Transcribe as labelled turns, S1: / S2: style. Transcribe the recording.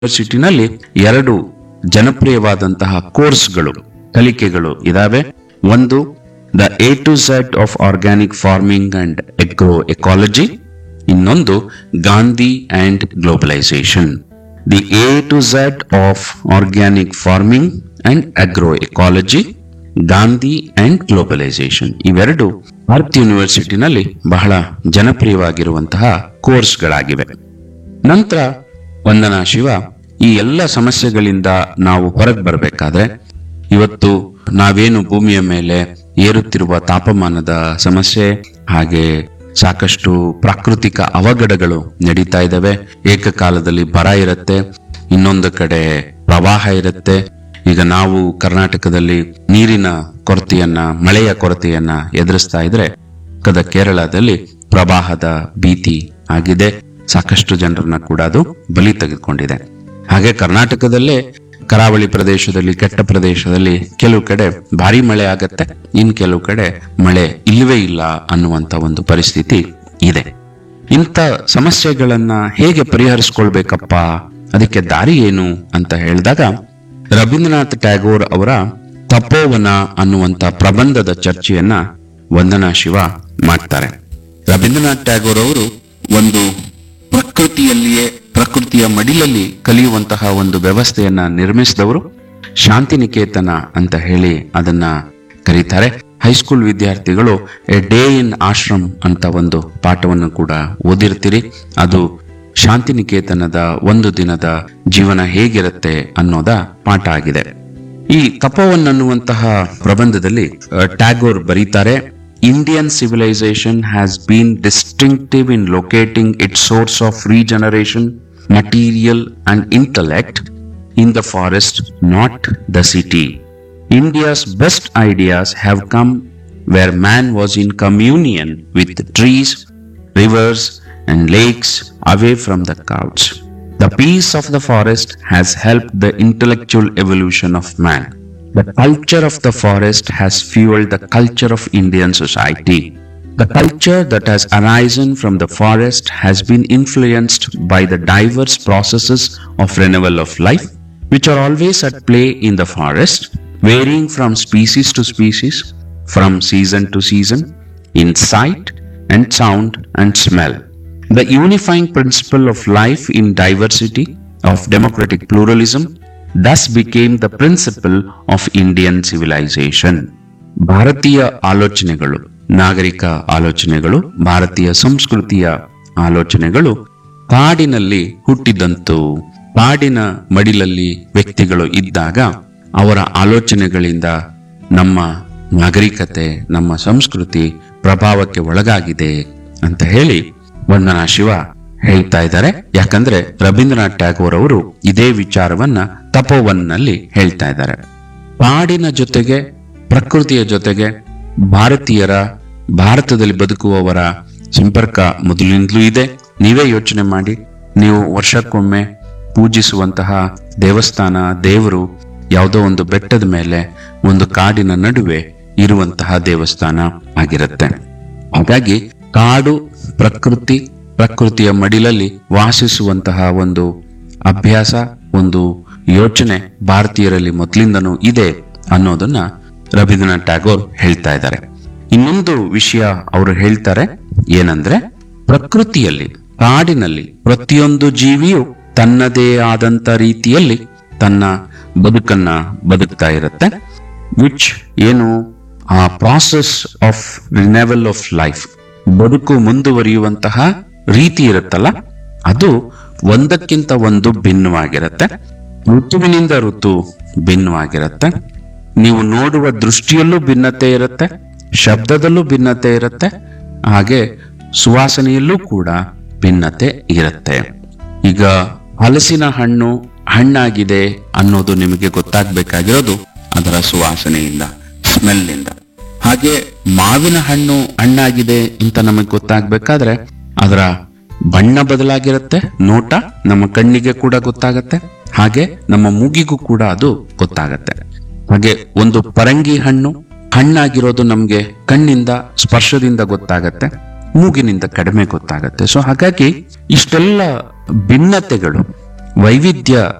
S1: ಯೂನಿವರ್ಸಿಟಿನಲ್ಲಿ ಎರಡು ಜನಪ್ರಿಯವಾದಂತಹ ಕೋರ್ಸ್ಗಳು ಕಲಿಕೆಗಳು ಇದಾವೆ ಒಂದು the A to Z of organic farming and agro ecology ಇನ್ನೊಂದು Gandhi and globalisation the A to Z of organic farming and agro ecology Gandhi and globalisation ಇವೆರಡು ಭಾರತ್ ಯೂನಿವರ್ಸಿಟಿನಲ್ಲಿ ಬಹಳ ಜನಪ್ರಿಯವಾಗಿರುವಂತಹ ಕೋರ್ಸ್ಗಳಾಗಿವೆ ನಂತರ ವಂದನಾ ಶಿವ ಈ ಎಲ್ಲ ಸಮಸ್ಯೆಗಳಿಂದ ನಾವು ಹೊರಗೆ ಬರಬೇಕಾದ್ರೆ ಇವತ್ತು ನಾವೇನು ಭೂಮಿಯ ಮೇಲೆ ಏರುತ್ತಿರುವ ತಾಪಮಾನದ ಸಮಸ್ಯೆ ಹಾಗೆ ಸಾಕಷ್ಟು ಪ್ರಾಕೃತಿಕ ಅವಘಡಗಳು ನಡೀತಾ ಇದ್ದಾವೆ ಏಕಕಾಲದಲ್ಲಿ ಬರ ಇರುತ್ತೆ ಇನ್ನೊಂದು ಕಡೆ ಪ್ರವಾಹ ಇರುತ್ತೆ ಈಗ ನಾವು ಕರ್ನಾಟಕದಲ್ಲಿ ನೀರಿನ ಕೊರತೆಯನ್ನ ಮಳೆಯ ಕೊರತೆಯನ್ನ ಎದುರಿಸ್ತಾ ಇದ್ರೆ ಪಕ್ಕದ ಕೇರಳದಲ್ಲಿ ಪ್ರವಾಹದ ಭೀತಿ ಆಗಿದೆ ಸಾಕಷ್ಟು ಜನರನ್ನ ಕೂಡ ಅದು ಬಲಿ ತೆಗೆದುಕೊಂಡಿದೆ ಹಾಗೆ ಕರ್ನಾಟಕದಲ್ಲೇ ಕರಾವಳಿ ಪ್ರದೇಶದಲ್ಲಿ ಕೆಟ್ಟ ಪ್ರದೇಶದಲ್ಲಿ ಕೆಲವು ಕಡೆ ಭಾರಿ ಮಳೆ ಆಗತ್ತೆ ಇನ್ ಕೆಲವು ಕಡೆ ಮಳೆ ಇಲ್ಲವೇ ಇಲ್ಲ ಅನ್ನುವಂತ ಒಂದು ಪರಿಸ್ಥಿತಿ ಇದೆ ಇಂಥ ಸಮಸ್ಯೆಗಳನ್ನ ಹೇಗೆ ಪರಿಹರಿಸ್ಕೊಳ್ಬೇಕಪ್ಪ ಅದಕ್ಕೆ ದಾರಿ ಏನು ಅಂತ ಹೇಳಿದಾಗ ರವೀಂದ್ರನಾಥ್ ಟ್ಯಾಗೋರ್ ಅವರ ತಪೋವನ ಅನ್ನುವಂತ ಪ್ರಬಂಧದ ಚರ್ಚೆಯನ್ನ ವಂದನಾ ಶಿವ ಮಾಡ್ತಾರೆ ರವೀಂದ್ರನಾಥ್ ಟ್ಯಾಗೋರ್ ಅವರು ಒಂದು ಪ್ರಕೃತಿಯಲ್ಲಿಯೇ ಪ್ರಕೃತಿಯ ಮಡಿಲಲ್ಲಿ ಕಲಿಯುವಂತಹ ಒಂದು ವ್ಯವಸ್ಥೆಯನ್ನ ನಿರ್ಮಿಸಿದವರು ಶಾಂತಿನಿಕೇತನ ಅಂತ ಹೇಳಿ ಅದನ್ನ ಕರೀತಾರೆ ಹೈಸ್ಕೂಲ್ ವಿದ್ಯಾರ್ಥಿಗಳು ಎ ಡೇ ಇನ್ ಆಶ್ರಮ್ ಅಂತ ಒಂದು ಪಾಠವನ್ನು ಕೂಡ ಓದಿರ್ತೀರಿ ಅದು ಶಾಂತಿನಿಕೇತನದ ಒಂದು ದಿನದ ಜೀವನ ಹೇಗಿರುತ್ತೆ ಅನ್ನೋದ ಪಾಠ ಆಗಿದೆ ಈ ತಪೋವನ್ ಅನ್ನುವಂತಹ ಪ್ರಬಂಧದಲ್ಲಿ ಅಹ್, ಟ್ಯಾಗೋರ್ ಬರೀತಾರೆ Indian civilisation has been distinctive in locating its source of regeneration material and intellect in the forest not the city India's best ideas have come where man was in communion with the trees, rivers, and lakes away from the crowds. The peace of the forest has helped the intellectual evolution of man. The culture of the forest has fueled the culture of Indian society. The culture that has arisen from the forest has been influenced by the diverse processes of renewal of life, which are always at play in the forest, varying from species to species, from season to season, in sight and sound and smell. The unifying principle of life in diversity, of democratic pluralism, thus became the principle of Indian civilization. ಭಾರತೀಯ ಆಲೋಚನೆಗಳು ನಾಗರಿಕ ಆಲೋಚನೆಗಳು ಭಾರತೀಯ ಸಂಸ್ಕೃತಿಯ ಆಲೋಚನೆಗಳು ಕಾಡಿನಲ್ಲಿ ಹುಟ್ಟಿದಂತು ಕಾಡಿನ ಮಡಿಲಲ್ಲಿ ವ್ಯಕ್ತಿಗಳು ಇದ್ದಾಗ ಅವರ ಆಲೋಚನೆಗಳಿಂದ ನಮ್ಮ ನಾಗರಿಕತೆ ನಮ್ಮ ಸಂಸ್ಕೃತಿ ಪ್ರಭಾವಕ್ಕೆ ಒಳಗಾಗಿದೆ ಅಂತ ಹೇಳಿ ವಂದನಾ ಶಿವ ಹೇಳ್ತಾ ಇದ್ದಾರೆ ಯಾಕಂದ್ರೆ ರವೀಂದ್ರನಾಥ್ ಟ್ಯಾಗೋರ್ ಅವರು ಇದೇ ವಿಚಾರವನ್ನ ತಪೋವನ್ನಲ್ಲಿ ಹೇಳ್ತಾ ಇದ್ದಾರೆ ಕಾಡಿನ ಜೊತೆಗೆ ಪ್ರಕೃತಿಯ ಜೊತೆಗೆ ಭಾರತೀಯರ ಭಾರತದಲ್ಲಿ ಬದುಕುವವರ ಸಂಪರ್ಕ ಮೊದಲಿನಿಂದಲೂ ಇದೆ ನೀವೇ ಯೋಚನೆ ಮಾಡಿ ನೀವು ವರ್ಷಕ್ಕೊಮ್ಮೆ ಪೂಜಿಸುವಂತಹ ದೇವಸ್ಥಾನ ದೇವರು ಯಾವುದೋ ಒಂದು ಬೆಟ್ಟದ ಮೇಲೆ ಒಂದು ಕಾಡಿನ ನಡುವೆ ಇರುವಂತಹ ದೇವಸ್ಥಾನ ಆಗಿರುತ್ತೆ ಹಾಗಾಗಿ ಕಾಡು ಪ್ರಕೃತಿ ಪ್ರಕೃತಿಯ ಮಡಿಲಲ್ಲಿ ವಾಸಿಸುವಂತಹ ಒಂದು ಅಭ್ಯಾಸ ಒಂದು ಯೋಚನೆ ಭಾರತೀಯರಲ್ಲಿ ಮೊದಲಿಂದನೂ ಇದೆ ಅನ್ನೋದನ್ನ ರವೀಂದ್ರನಾಥ್ ಟ್ಯಾಗೋರ್ ಹೇಳ್ತಾ ಇದ್ದಾರೆ ಇನ್ನೊಂದು ವಿಷಯ ಅವರು ಹೇಳ್ತಾರೆ ಏನಂದ್ರೆ ಪ್ರಕೃತಿಯಲ್ಲಿ ಕಾಡಿನಲ್ಲಿ ಪ್ರತಿಯೊಂದು ಜೀವಿಯು ತನ್ನದೇ ಆದಂತ ರೀತಿಯಲ್ಲಿ ತನ್ನ ಬದುಕನ್ನ ಬದುಕ್ತಾ ಇರುತ್ತೆ ವಿಚ್ ಏನು ಆ process of renewal of life ಬದುಕು ಮುಂದುವರಿಯುವಂತಹ ರೀತಿ ಇರುತ್ತಲ್ಲ ಅದು ಒಂದಕ್ಕಿಂತ ಒಂದು ಭಿನ್ನವಾಗಿರುತ್ತೆ ಋತುವಿನಿಂದ ಋತು ಭಿನ್ನವಾಗಿರುತ್ತೆ ನೀವು ನೋಡುವ ದೃಷ್ಟಿಯಲ್ಲೂ ಭಿನ್ನತೆ ಇರುತ್ತೆ ಶಬ್ದದಲ್ಲೂ ಭಿನ್ನತೆ ಇರುತ್ತೆ ಹಾಗೆ ಸುವಾಸನೆಯಲ್ಲೂ ಕೂಡ ಭಿನ್ನತೆ ಇರುತ್ತೆ ಈಗ ಹಲಸಿನ ಹಣ್ಣು ಹಣ್ಣಾಗಿದೆ ಅನ್ನೋದು ನಿಮಗೆ ಗೊತ್ತಾಗ್ಬೇಕಾಗಿರೋದು ಅದರ ಸುವಾಸನೆಯಿಂದ ಸ್ಮೆಲ್ನಿಂದ ಹಾಗೆ ಮಾವಿನ ಹಣ್ಣು ಹಣ್ಣಾಗಿದೆ ಅಂತ ನಮಗೆ ಗೊತ್ತಾಗ್ಬೇಕಾದ್ರೆ ಅದರ ಬಣ್ಣ ಬದಲಾಗಿರುತ್ತೆ ನೋಟ ನಮ್ಮ ಕಣ್ಣಿಗೆ ಕೂಡ ಗೊತ್ತಾಗತ್ತೆ ಹಾಗೆ ನಮ್ಮ ಮೂಗಿಗೂ ಕೂಡ ಅದು ಗೊತ್ತಾಗತ್ತೆ ಹಾಗೆ ಒಂದು ಪರಂಗಿ ಹಣ್ಣು ಹಣ್ಣಾಗಿರೋದು ನಮ್ಗೆ ಕಣ್ಣಿಂದ ಸ್ಪರ್ಶದಿಂದ ಗೊತ್ತಾಗತ್ತೆ ಮೂಗಿನಿಂದ ಕಡಿಮೆ ಗೊತ್ತಾಗತ್ತೆ ಸೊ ಹಾಗಾಗಿ ಇಷ್ಟೆಲ್ಲ ಭಿನ್ನತೆಗಳು ವೈವಿಧ್ಯ